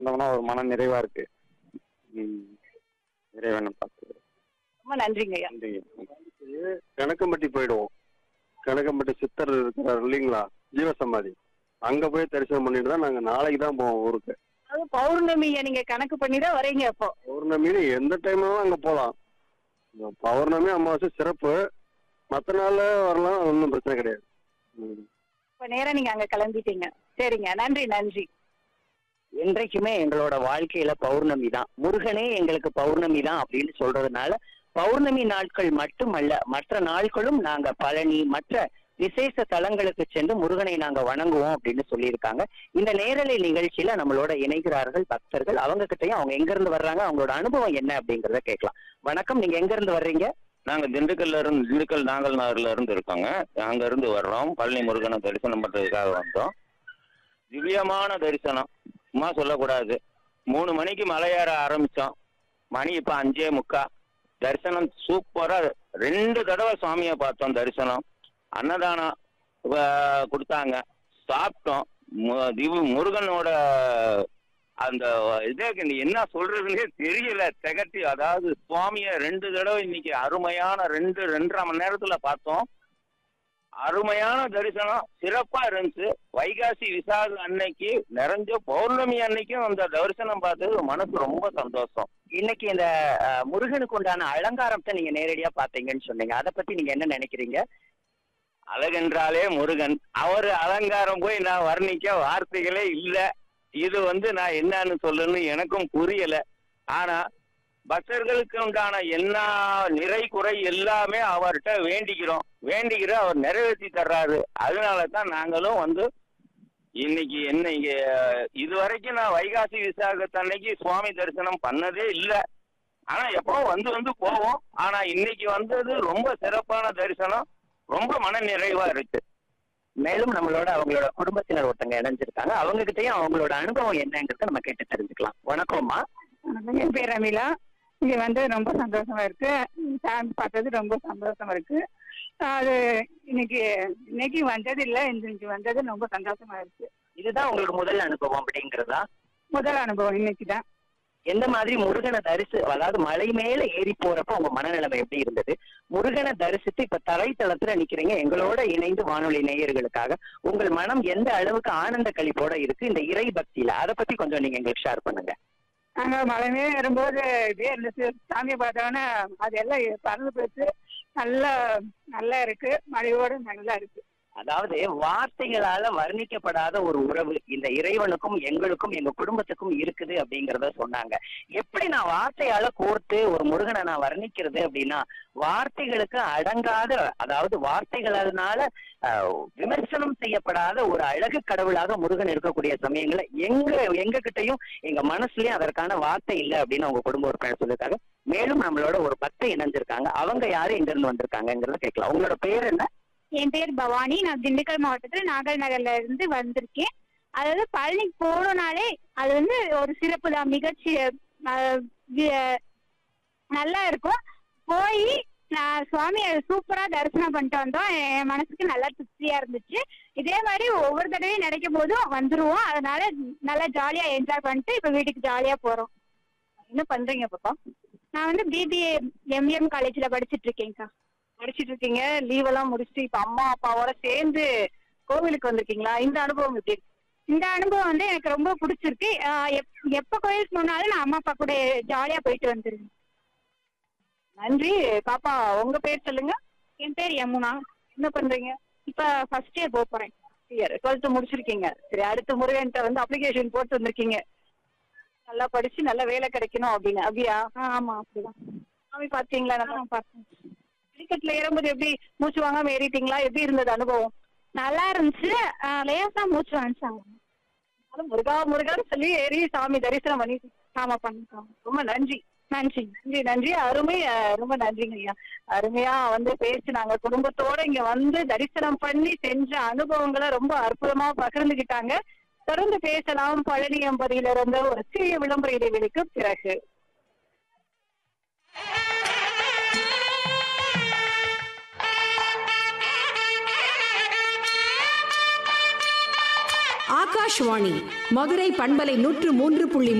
வந்தோம்னா ஒரு மன நிறைவா இருக்கு ம். இறைவனை பார்த்து ரொம்ப நன்றிங்க ஐயா நன்றி கணக்கம்பட்டி போயிடுவோம் கணக்கம்பட்டி சித்தர் இருக்கிறார் இல்லைங்களா ஜீவசமாதி அங்க போய் தரிசனம் பண்ணிட்டு தான் நாங்க நாளைக்கு தான் போவோம் ஊருக்கு அது பௌர்ணமியை நீங்க கணக்கு பண்ணி தான் வரீங்க அப்போ பௌர்ணமின்னு எந்த டைம்னாலும் அங்க போகலாம் பௌர்ணமி அமாவாசை சிறப்பு மற்ற நாள்ல வரலாம் ஒன்றும் பிரச்சனை கிடையாது ம். இப்ப நேரா நீங்க அங்க கிளம்பிட்டீங்க சரிங்க நன்றி நன்றி என்றைக்குமே எங்களோட வாழ்க்கையில பௌர்ணமி தான் முருகனே எங்களுக்கு பௌர்ணமி தான் அப்படின்னு சொல்றதுனால பௌர்ணமி நாட்கள் மட்டுமல்ல மற்ற நாட்களும் நாங்க பழனி மற்ற விசேஷ தலங்களுக்கு சென்று முருகனை நாங்க வணங்குவோம் அப்படின்னு சொல்லியிருக்காங்க இந்த நேரலை நிகழ்ச்சியில நம்மளோட இணைகிறார்கள் பக்தர்கள் அவங்க கிட்டயும் அவங்க எங்க இருந்து வர்றாங்க அவங்களோட அனுபவம் என்ன அப்படிங்கறத கேட்கலாம் வணக்கம் நீங்க எங்க இருந்து வர்றீங்க நாங்க திண்டுக்கல்ல இருந்து திண்டுக்கல் நாங்கல் நகர்ல இருந்து இருக்கோங்க அங்க இருந்து வர்றோம் பழனி முருகனை தரிசனம் பண்றதுக்காக வந்தோம் திவ்யமான தரிசனம் சும்மா சொல்லக்கூடாது மூணு மணிக்கு மலையேற ஆரம்பிச்சோம் மணி இப்ப அஞ்சே முக்கா தரிசனம் சூப்பரா ரெண்டு தடவை சுவாமியை பார்த்தோம் தரிசனம் அன்னதானம் அஹ், கொடுத்தாங்க சாப்பிட்டோம் மு- திவு- முருகனோட அந்த இதே என்ன சொல்றதுன்னே தெரியல திகட்டி அதாவது சுவாமிய ரெண்டு தடவை இன்னைக்கு அருமையான ரெண்டு ரெண்டரை மணி நேரத்துல பார்த்தோம் அருமையான தரிசனம் சிறப்பா இருந்துச்சு வைகாசி விசாக அன்னைக்கு நிறைஞ்ச பௌர்ணமி அன்னைக்கும் அந்த தரிசனம் பார்த்தது மனசு ரொம்ப சந்தோஷம் இன்னைக்கு இந்த அஹ், முருகனுக்கு உண்டான அலங்காரத்தை நீங்க நேரடியா பாத்தீங்கன்னு சொன்னீங்க அதை பத்தி நீங்க என்ன நினைக்கிறீங்க அழகென்றாலே முருகன் அவர் அலங்காரம் போய் நான் வர்ணிக்க வார்த்தைகளே இல்ல இது வந்து நான் என்னன்னு சொல்லணும்னு எனக்கும் புரியல ஆனா பக்தர்களுக்கு உண்டான எல்லா நிறை குறை எல்லாமே அவர்கிட்ட வேண்டிக்கிறோம் வேண்டிக்கிற அவர் நிறைவேற்றி தர்றாரு அதனால தான் நாங்களும் வந்து இன்னைக்கு என்ன இங்க இது வரைக்கும் நான் வைகாசி விசாகத்தன்னைக்கு சுவாமி தரிசனம் பண்ணதே இல்ல ஆனா எப்பவும் வந்து வந்து போவோம் ஆனா இன்னைக்கு வந்தது ரொம்ப சிறப்பான தரிசனம் ரொம்ப மன நிறைவா இருக்கு மேலும் நம்மளோட அவங்களோட குடும்பத்தினர் ஒருத்தங்க இணைஞ்சிருக்காங்க அவங்க கிட்டயும் அவங்களோட அனுபவம் என்னங்கிறத நம்ம கேட்டு தெரிஞ்சுக்கலாம் வணக்கம்மா என் பேர் அமிலா இங்க வந்து ரொம்ப சந்தோஷமா இருக்கு சாமி பார்த்தது ரொம்ப சந்தோஷமா இருக்கு அது இன்னைக்கு இன்னைக்கு வந்தது இல்ல இன்னைக்கு வந்தது ரொம்ப சந்தோஷமா இருக்கு இதுதான் உங்களுக்கு முதல் அனுபவம் அப்படிங்கிறதா முதல் அனுபவம் இன்னைக்கு தான் எந்த மாதிரி முருகனை தரிசி அதாவது மலை மேல ஏறி போறப்ப உங்க மனநிலைமை எப்படி இருந்தது முருகனை தரிசித்து இப்ப தரைத்தளத்துல நிக்கிறீங்க எங்களோட இணைந்து வானொலி நேயர்களுக்காக உங்கள் மனம் எந்த அளவுக்கு ஆனந்த கழிப்போட இருக்கு இந்த இறை பக்தியில அதை பத்தி கொஞ்சம் நீங்க எங்களுக்கு ஷேர் பண்ணுங்க நாங்க மலைமே வரும்போது இதே இருந்துச்சு சாமியை பார்த்தோன்னே அது எல்லாம் பறந்து போச்சு நல்லா நல்லா இருக்கு மழையோட நல்லா இருக்கு அதாவது வார்த்தைகளால வர்ணிக்கப்படாத ஒரு உறவு இந்த இறைவனுக்கும் எங்களுக்கும் எங்க குடும்பத்துக்கும் இருக்குது அப்படிங்கறத சொன்னாங்க எப்படி நான் வார்த்தையால கோர்த்து ஒரு முருகனை நான் வர்ணிக்கிறது அப்படின்னா வார்த்தைகளுக்கு அடங்காத அதாவது வார்த்தைகளால ஆஹ், விமர்சனம் செய்யப்படாத ஒரு அழகு கடவுளாக முருகன் இருக்கக்கூடிய சமயங்கள்ல எங்க எங்க கிட்டயும் எங்க மனசுலயும் அதற்கான வார்த்தை இல்லை அப்படின்னு அவங்க குடும்ப உறுப்பினர் சொல்லியிருக்காங்க மேலும் நம்மளோட ஒரு பக்தை இணைஞ்சிருக்காங்க அவங்க யாரு எங்க இருந்து வந்திருக்காங்கிறத கேட்கலாம் உங்களோட பேர் என்ன என் பேர் பவானி நான் திண்டுக்கல் மாவட்டத்துல நாகல் நகர்ல இருந்து வந்திருக்கேன் அதாவது பழனிக்கு போகணும்னாலே அது வந்து ஒரு சிறப்பு தான் மிகச்சி அஹ், வி- நல்லா இருக்கும் போய் நான் சுவாமியை சூப்பரா தரிசனம் பண்ணிட்டு வந்தோம் என் மனசுக்கு நல்லா திருப்தியா இருந்துச்சு இதே மாதிரி ஒவ்வொரு தடவையும் நினைக்கும் போதும் வந்துருவோம் அதனால நல்லா ஜாலியா என்ஜாய் பண்ணிட்டு இப்ப வீட்டுக்கு ஜாலியா போறோம் என்ன பண்றீங்க பாப்பா நான் வந்து பிபிஏ எம்எம் காலேஜ்ல படிச்சிட்டு இருக்கேன்க்கா படிச்சிட்டு இருக்கீங்க லீவ் எல்லாம் முடிச்சுட்டு இப்ப அம்மா அப்பாவோட சேர்ந்து கோவிலுக்கு வந்திருக்கீங்களா இந்த அனுபவம் எப்படி இருக்கு? இந்த அனுபவம் வந்து எனக்கு ரொம்ப பிடிச்சிருக்கு ஆஹ் எப்- எப்ப கோயிலுக்கு போனாலும் நான் அம்மா அப்பா கூட ஜாலியா போயிட்டு வந்துருவேன் நன்றி பாப்பா உங்க பேர் சொல்லுங்க என் பேர் யமுனா என்ன பண்றீங்க இப்ப ஃபர்ஸ்ட் இயர் போக போறேன் இயர் டுவெல்த் முடிச்சிருக்கீங்க சரி அடுத்து முருகன்ட்ட வந்து அப்ளிகேஷன் போட்டு வந்திருக்கீங்க நல்லா படிச்சு நல்ல வேலை கிடைக்கணும் அப்படின்னு அப்படியா ஆ, ஆமா அப்படிதான் சாமி பாத்தீங்களா ஆ, நல்லா பார்த்தேன். கிரிக்கெட்ல ஏறும்போது எப்படி மூச்சு வாங்காம ஏறிட்டீங்களா எப்படி இருந்தது அனுபவம் நல்லா இருந்துச்சு ஆஹ் லேசா மூச்சு வந்துச்சாங்க அது முருகா முருகான்னு சொல்லி ஏறி சாமி தரிசனம் பண்ணி ஆமா பண்ணிருக்கோம் ரொம்ப நன்றி நன்றி நன்றி நன்றி அருமை அஹ், ரொம்ப நன்றிங்க ஐயா அருமையா வந்து பேசினாங்க குடும்பத்தோட இங்க வந்து தரிசனம் பண்ணி செஞ்ச அனுபவங்களை ரொம்ப அற்புதமா பகிர்ந்துகிட்டாங்க தொடர்ந்து பேசலாம் பழனி எம்பதியில இருந்த ஒரு சிறிய விளம்பர இடைவெளிக்கு பிறகு ஆகாஷ் ஆகாஷ்வாணி மதுரை பண்பலை நூற்று மூன்று புள்ளி